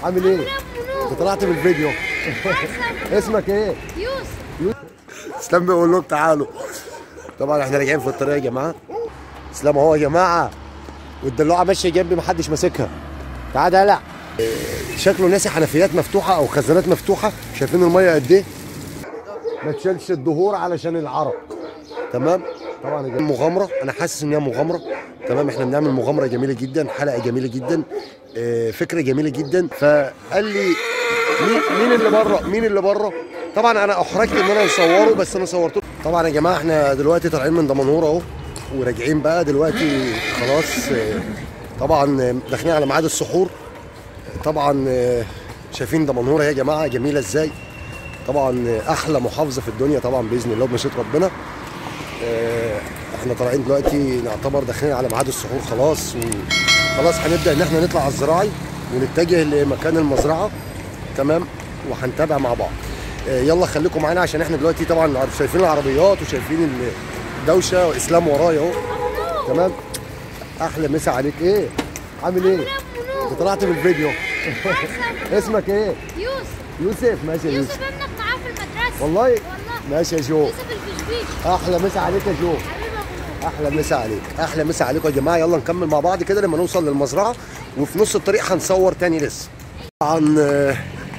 عامل ايه؟ انت طلعت في الفيديو اسمك ايه؟ يوسف اسلام بيقول لهم تعالوا طبعا احنا راجعين في الطريق يا جماعه اسلام اهو يا جماعه والدلوعه ماشيه جنبي محدش ماسكها تعال دلع إيه، شكله ناسي حنفيات مفتوحه او خزانات مفتوحه شايفين الميه قد ايه؟ ما تشيلش الدهور علشان العرق تمام طبعا يا جماعة مغامره انا حاسس ان هي مغامره تمام احنا بنعمل مغامره جميله جدا حلقه جميله جدا آه، فكره جميله جدا فقال لي مين مين اللي بره مين اللي بره طبعا انا احرجت ان انا اصوره بس انا صورته طبعا يا جماعه احنا دلوقتي طالعين من دمنهور اهو وراجعين بقى دلوقتي خلاص آه، طبعا آه، داخلين على ميعاد السحور طبعا آه، شايفين دمنهور يا جماعه جميله ازاي طبعا آه، احلى محافظه في الدنيا طبعا باذن الله بمشيئه ربنا آه، احنا طالعين دلوقتي نعتبر داخلين على ميعاد السحور خلاص وخلاص هنبدا ان احنا نطلع على الزراعي ونتجه لمكان المزرعه تمام وهنتابع مع بعض آه، يلا خليكم معانا عشان احنا دلوقتي طبعا شايفين العربيات وشايفين الدوشه واسلام ورايا اهو تمام احلى مسا عليك ايه عامل ايه انت طلعت في الفيديو اسمك ايه يوسف يوسف ماشي يا يوسف يوسف ابنك معاه في المدرسة والله والله ماشي يا جو يوسف الفشفيش احلى مسا عليك يا جو حبيب ابو نور احلى مسا عليك احلى مسا عليكم يا جماعه يلا نكمل مع بعض كده لما نوصل للمزرعه وفي نص الطريق هنصور تاني لسه طبعا آه،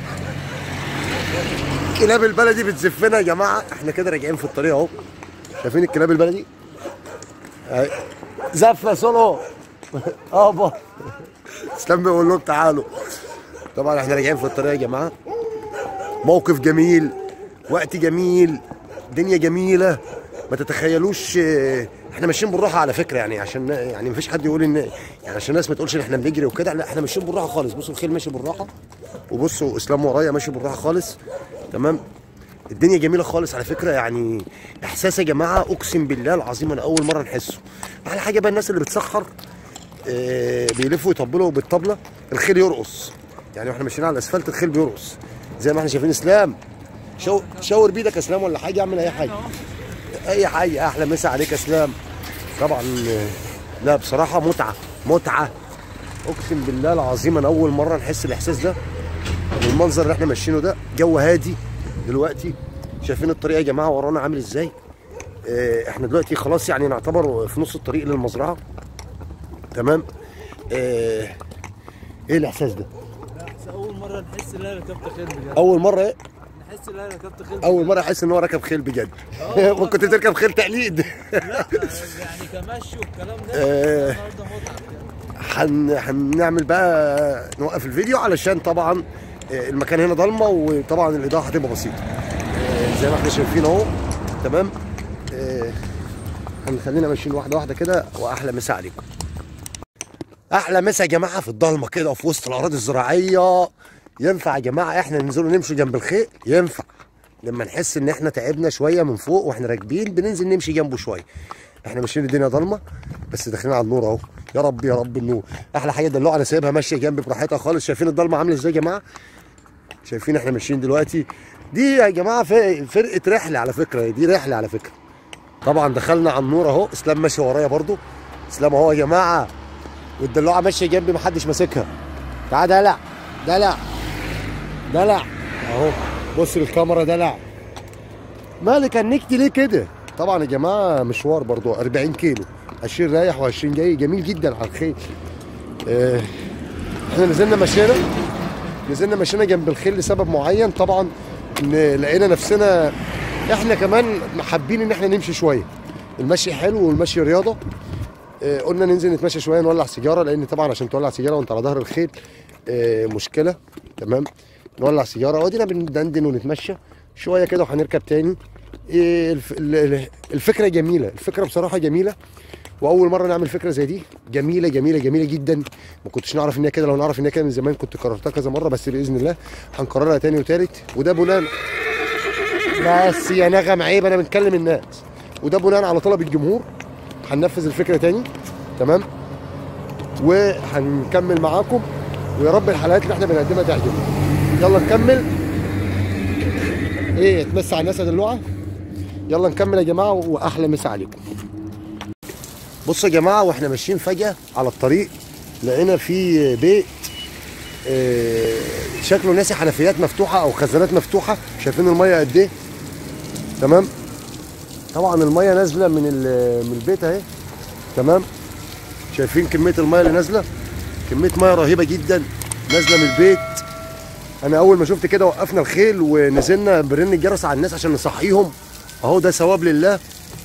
الكلاب البلدي بتزفنا يا جماعه احنا كده راجعين في الطريق اهو شايفين الكلاب البلدي أهي. زفه سولو ابا اسلام بيقول لهم تعالوا طبعا احنا راجعين في الطريق يا جماعه موقف جميل وقت جميل دنيا جميله ما تتخيلوش آه، احنا ماشيين بالراحه على فكره يعني عشان يعني مفيش حد يقول ان يعني عشان الناس ما تقولش ان احنا بنجري وكده لا احنا ماشيين بالراحه خالص بصوا الخيل ماشي بالراحه وبصوا اسلام ورايا ماشي بالراحه خالص تمام الدنيا جميله خالص على فكره يعني احساس يا جماعه اقسم بالله العظيم انا اول مره نحسه احلى حاجه بقى الناس اللي بتسخر آه، بيلفوا يطبلوا بالطبله الخيل يرقص يعني واحنا ماشيين على الاسفلت الخيل بيرقص زي ما احنا شايفين اسلام شو شاور بيدك يا اسلام ولا حاجه اعمل اي حاجه اي حاجه احلى مسا عليك يا اسلام طبعا آه، لا بصراحه متعه متعه اقسم بالله العظيم انا اول مره نحس الاحساس ده والمنظر اللي احنا ماشيينه ده جو هادي دلوقتي شايفين الطريق يا جماعه ورانا عامل ازاي آه، احنا دلوقتي خلاص يعني نعتبر في نص الطريق للمزرعه تمام آه، ايه الاحساس ده بس اول مره نحس ان انا ركبت خيل بجد اول مره ايه نحس ان انا ركبت خيل اول مره احس ان هو ركب خيل بجد ممكن كنت تركب خيل تقليد لا يعني كمشي والكلام ده آه. النهارده متعه بجد. هن هنعمل بقى نوقف الفيديو علشان طبعا آه، المكان هنا ضلمه وطبعا الاضاءه هتبقى بسيطه آه، زي ما احنا شايفين اهو تمام آه، هنخلينا ماشيين واحده واحده كده واحلى مسا عليكم احلى مسا يا جماعه في الضلمه كده وفي وسط الاراضي الزراعيه ينفع يا جماعه احنا ننزلوا نمشوا جنب الخيل ينفع لما نحس ان احنا تعبنا شويه من فوق واحنا راكبين بننزل نمشي جنبه شويه احنا ماشيين الدنيا ضلمه بس داخلين على النور اهو يا رب يا رب النور احلى حاجه دلوقتي انا سايبها ماشيه جنبي براحتها خالص شايفين الضلمه عامله ازاي يا جماعه شايفين احنا ماشيين دلوقتي دي يا جماعه ف- فرقه رحله على فكره دي رحله على فكره طبعا دخلنا على النور اهو اسلام ماشي ورايا برضو اسلام اهو يا جماعه والدلوعه ماشيه جنبي محدش ماسكها تعال دلع دلع دلع اهو بص الكاميرا دلع مالك هنكتي ليه كده طبعا يا جماعه مشوار برضو 40 كيلو 20 رايح و20 جاي جميل جدا على الخيل آه، احنا نزلنا مشينا نزلنا مشينا جنب الخيل لسبب معين طبعا ان لقينا نفسنا احنا كمان حابين ان احنا نمشي شويه المشي حلو والمشي رياضه آه، قلنا ننزل نتمشى شويه نولع سيجاره لان طبعا عشان تولع سيجاره وانت على ظهر الخيل آه، مشكله تمام نولع سيجاره وادينا بندندن ونتمشى شويه كده وهنركب تاني إيه الف- ال- ال- الفكره جميله الفكره بصراحه جميله واول مره نعمل فكره زي دي جميله جميله جميله جدا ما كنتش نعرف ان هي كده لو نعرف ان هي كده من زمان كنت كررتها كذا مره بس باذن الله هنكررها تاني وتالت وده بناء بس يا نغم عيب انا بنكلم الناس وده بناء على طلب الجمهور هننفذ الفكره تاني تمام وهنكمل معاكم ويا رب الحلقات اللي احنا بنقدمها تعجبكم يلا نكمل ايه تمسي على الناس يا دلوعه يلا نكمل يا جماعه واحلى مسا عليكم بصوا يا جماعه واحنا ماشيين فجاه على الطريق لقينا في بيت آه، شكله ناسي حنفيات مفتوحه او خزانات مفتوحه شايفين الميه قد ايه تمام طبعا الميه نازله من ال- من البيت اهي تمام شايفين كميه الميه اللي نازله كميه ميه رهيبه جدا نازله من البيت انا اول ما شفت كده وقفنا الخيل ونزلنا برن الجرس على الناس عشان نصحيهم اهو ده ثواب لله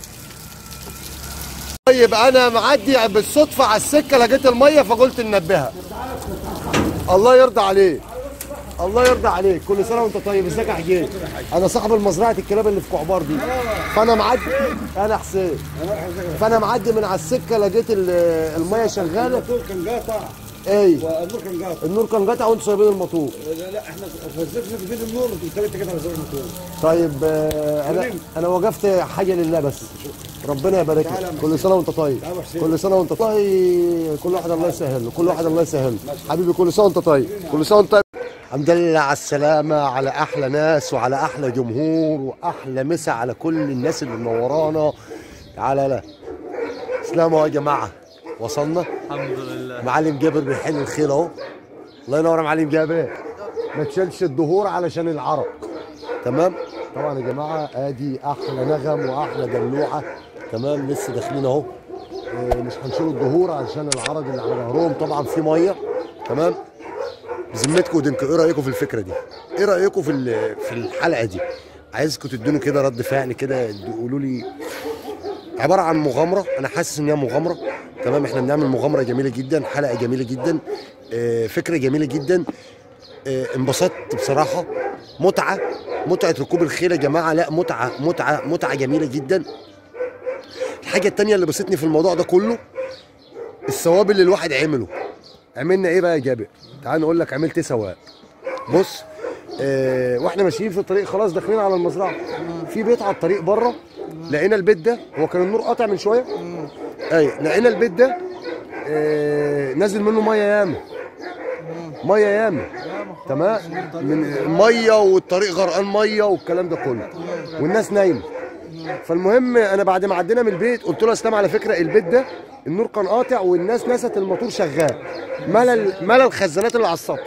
طيب انا معدي بالصدفه على السكه لقيت الميه فقلت ننبهها الله يرضى عليك الله يرضى عليك كل سنه وانت طيب ازيك يا حجاج انا صاحب المزرعه الكلاب اللي في كعبار دي فانا معدي انا حسين فانا معدي من على السكه لقيت ال- الميه شغاله الموتور كان قاطع ايه والنور كان قاطع النور كان قاطع وانتوا سايبين الموتور لا لا احنا فزتنا في بيت النور وانت كده على زر الموتور طيب آه، انا انا وقفت حاجه لله بس ربنا يبارك لك كل سنه وانت طيب تعال يا حسين. كل سنه وانت طيب كل واحد الله يسهل له كل واحد الله يسهل له حبيبي كل سنه وانت طيب كل سنه وانت طيب الحمد لله على السلامة على أحلى ناس وعلى أحلى جمهور وأحلى مسا على كل الناس اللي منورانا تعالى لا سلامة يا جماعة وصلنا الحمد لله معلم جابر بيحل الخيل اهو الله ينور يا معلم جابر ما تشيلش الدهور علشان العرق تمام طبعا يا جماعه ادي احلى نغم واحلى دلوعه تمام لسه داخلين اهو آه، مش هنشيل الدهور علشان العرق اللي على ظهرهم طبعا في ميه تمام بذمتكم ودينكم ايه رايكم في الفكره دي؟ ايه رايكم في ال- في الحلقه دي؟ عايزكم تدوني كده رد فعل كده تقولوا لي عباره عن مغامره انا حاسس ان هي مغامره تمام احنا بنعمل مغامره جميله جدا حلقه جميله جدا آه، فكره جميله جدا آه، انبسطت بصراحه متعه متعه ركوب الخيل يا جماعه لا متعه متعه متعه جميله جدا الحاجه التانية اللي بسطني في الموضوع ده كله الثواب اللي الواحد عمله عملنا ايه بقى يا جابر تعال نقول لك عملت ايه ثواب بص آه واحنا ماشيين في الطريق خلاص داخلين على المزرعه في بيت على الطريق بره لقينا البيت ده هو كان النور قاطع من شويه اي لقينا البيت ده آه نازل منه ميه ياما ميه ياما تمام من ميه والطريق غرقان ميه والكلام ده كله والناس نايمه فالمهم انا بعد ما عدينا من البيت قلت له يا اسلام على فكره البيت ده النور كان قاطع والناس نست الموتور شغال ملا ال- ملا الخزانات اللي على السطح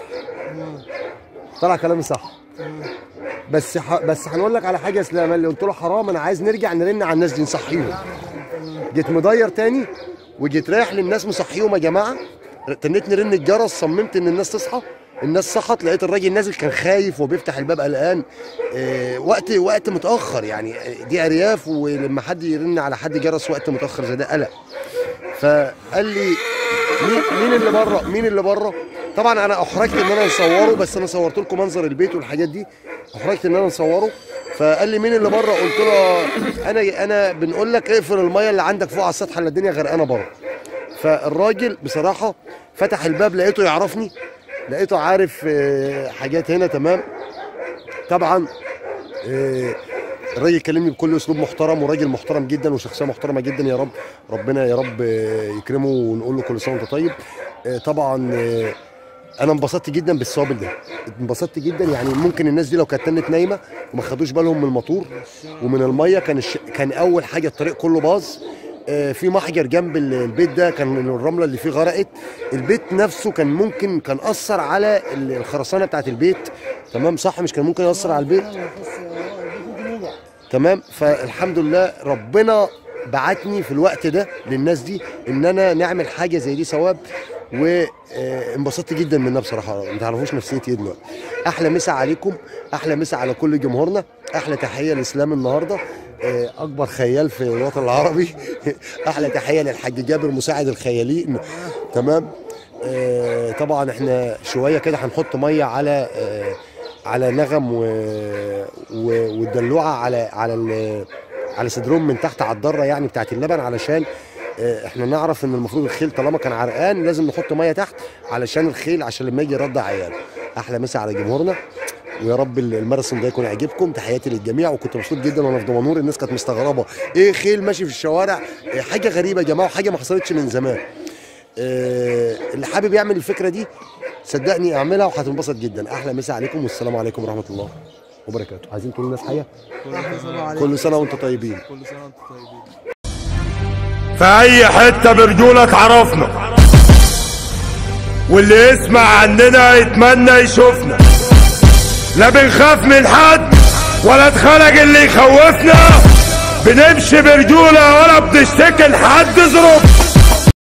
طلع كلامي صح بس ح... بس هنقول لك على حاجه يا اسلام اللي قلت له حرام انا عايز نرجع نرن على الناس دي نصحيهم جيت مضير تاني وجيت رايح للناس مصحيهم يا جماعه تنيت نرن الجرس صممت ان الناس تصحى الناس صحت لقيت الراجل نازل كان خايف وبيفتح الباب قلقان آه وقت وقت متاخر يعني آه، دي ارياف ولما حد يرن على حد جرس وقت متاخر زي ده قلق فقال لي مين مين اللي بره مين اللي بره طبعا انا احرجت ان انا نصوره بس انا صورت لكم منظر البيت والحاجات دي احرجت ان انا نصوره فقال لي مين اللي بره قلت له انا انا بنقول لك اقفل الميه اللي عندك فوق على السطح اللي الدنيا غرقانه بره فالراجل بصراحه فتح الباب لقيته يعرفني لقيته عارف آه، حاجات هنا تمام طبعا آه، الراجل كلمني بكل اسلوب محترم وراجل محترم جدا وشخصيه محترمه جدا يا رب ربنا يا رب آه، يكرمه ونقول له كل سنه وانت طيب آه، طبعا آه، انا انبسطت جدا بالثواب ده انبسطت جدا يعني ممكن الناس دي لو كانت تنت نايمه وما خدوش بالهم من الموتور ومن الميه كان الش... كان اول حاجه الطريق كله باظ آه، في محجر جنب ال- البيت ده كان الرمله اللي فيه غرقت البيت نفسه كان ممكن كان اثر على ال- الخرسانه بتاعت البيت تمام صح مش كان ممكن ياثر على البيت تمام فالحمد لله ربنا بعتني في الوقت ده للناس دي ان انا نعمل حاجه زي دي ثواب وانبسطت جدا منها بصراحه ما تعرفوش نفسيتي ايه دلوقتي احلى مسا عليكم احلى مسا على كل جمهورنا احلى تحيه لاسلام النهارده آه، اكبر خيال في الوطن العربي احلى تحيه للحاج جابر مساعد الخيالين تمام آه، طبعا احنا شويه كده هنحط ميه على آه، على نغم و... و... والدلوعه على على ال... على صدرهم من تحت على الضره يعني بتاعت اللبن علشان آه، احنا نعرف ان المفروض الخيل طالما كان عرقان لازم نحط ميه تحت علشان الخيل عشان لما يجي يرضع عياله احلى مسا على جمهورنا ويا رب الماراثون ده يكون عاجبكم تحياتي للجميع وكنت مبسوط جدا وانا في دمنهور الناس كانت مستغربه ايه خيل ماشي في الشوارع إيه حاجه غريبه يا جماعه وحاجه ما حصلتش من زمان آه، اللي حابب يعمل الفكره دي صدقني اعملها وهتنبسط جدا احلى مسا عليكم والسلام عليكم ورحمه الله وبركاته عايزين تقولوا للناس حاجه كل سنه وانتم طيبين كل سنه وانتم طيبين في اي حتة برجولك عرفنا واللي يسمع عننا يتمنى يشوفنا لا بنخاف من حد ولا اتخلق اللي يخوفنا بنمشي برجولة ولا بنشتكي لحد ظروف